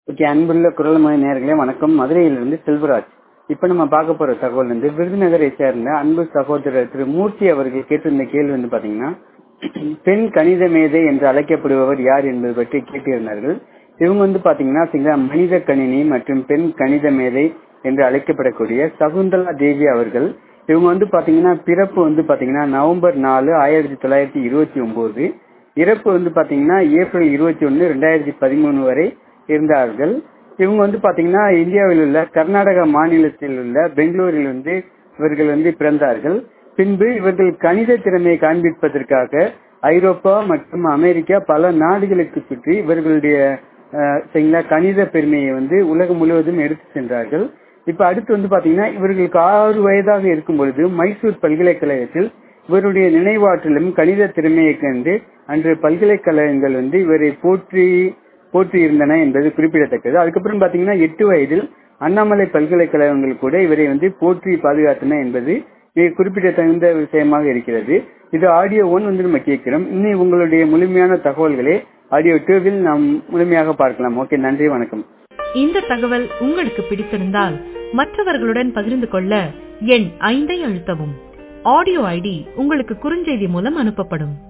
okay அன்புள்ள குரல்மொழி நேர்களே வணக்கம் மதுரையிலிருந்து செல்வராஜ் இப்ப நம்ம பார்க்க போற தகவல் வந்து விருதுநகரை சேர்ந்த அன்பு சகோதரர் திரு மூர்த்தி அவர்கள் கேட்டிருந்த கேள்வி வந்து பாத்தீங்கன்னா பெண் கணித மேதை என்று அழைக்கப்படுபவர் யார் என்பது பற்றி கேட்டிருந்தார்கள் இவங்க வந்து பாத்தீங்கன்னா சரிங்களா, மனித கணினி மற்றும் பெண் கணித மேதை என்று அழைக்கப்படக்கூடிய சகுந்தலா தேவி அவர்கள் இவங்க வந்து பாத்தீங்கன்னா பிறப்பு வந்து பாத்தீங்கன்னா நவம்பர் நாலு ஆயிரத்தி தொள்ளாயிரத்தி இருபத்தி ஒன்பது இறப்பு வந்து பாத்தீங்கன்னா ஏப்ரல் இருபத்தி ஒன்னு ரெண்டாயிரத்தி பதிமூணு வரை இருந்தார்கள் இவங்க வந்து பாத்தீங்கன்னா இந்தியாவில் உள்ள கர்நாடக மாநிலத்தில் உள்ள பெங்களூரில் வந்து இவர்கள் வந்து பிறந்தார்கள் பின்பு இவர்கள் கணித திறமையை காண்பிப்பதற்காக ஐரோப்பா மற்றும் அமெரிக்கா பல நாடுகளுக்கு சுற்றி இவர்களுடைய அஹ், சரிங்களா கணித பெருமையை வந்து உலகம் முழுவதும் எடுத்து சென்றார்கள் இப்ப அடுத்து வந்து பாத்தீங்கன்னா இவர்களுக்கு ஆறு வயதாக இருக்கும் பொழுது மைசூர் பல்கலைக்கழகத்தில் இவருடைய நினைவாற்றலும் கணித திறமையை கண்டு அன்று பல்கலைக்கழகங்கள் வந்து இவரை போற்றி போற்றி இருந்தன என்பது குறிப்பிடத்தக்கது அதுக்கப்புறம் பாத்தீங்கன்னா எட்டு வயதில் அண்ணாமலை பல்கலைக்கழகங்கள் கூட இவரை வந்து போற்றி பாதுகாத்தன என்பது மிக குறிப்பிடத்தகுந்த விஷயமாக இருக்கிறது இது ஆடியோ ஒன் வந்து நம்ம கேட்கிறோம் இன்னும் உங்களுடைய முழுமையான தகவல்களை ஆடியோ டூவில் நாம் முழுமையாக பார்க்கலாம் ஓகே நன்றி வணக்கம் இந்த தகவல் உங்களுக்கு பிடித்திருந்தால் மற்றவர்களுடன் பகிர்ந்து கொள்ள எண் ஐந்தை அழுத்தவும் ஆடியோ ஐடி உங்களுக்கு குறுஞ்செய்தி மூலம் அனுப்பப்படும்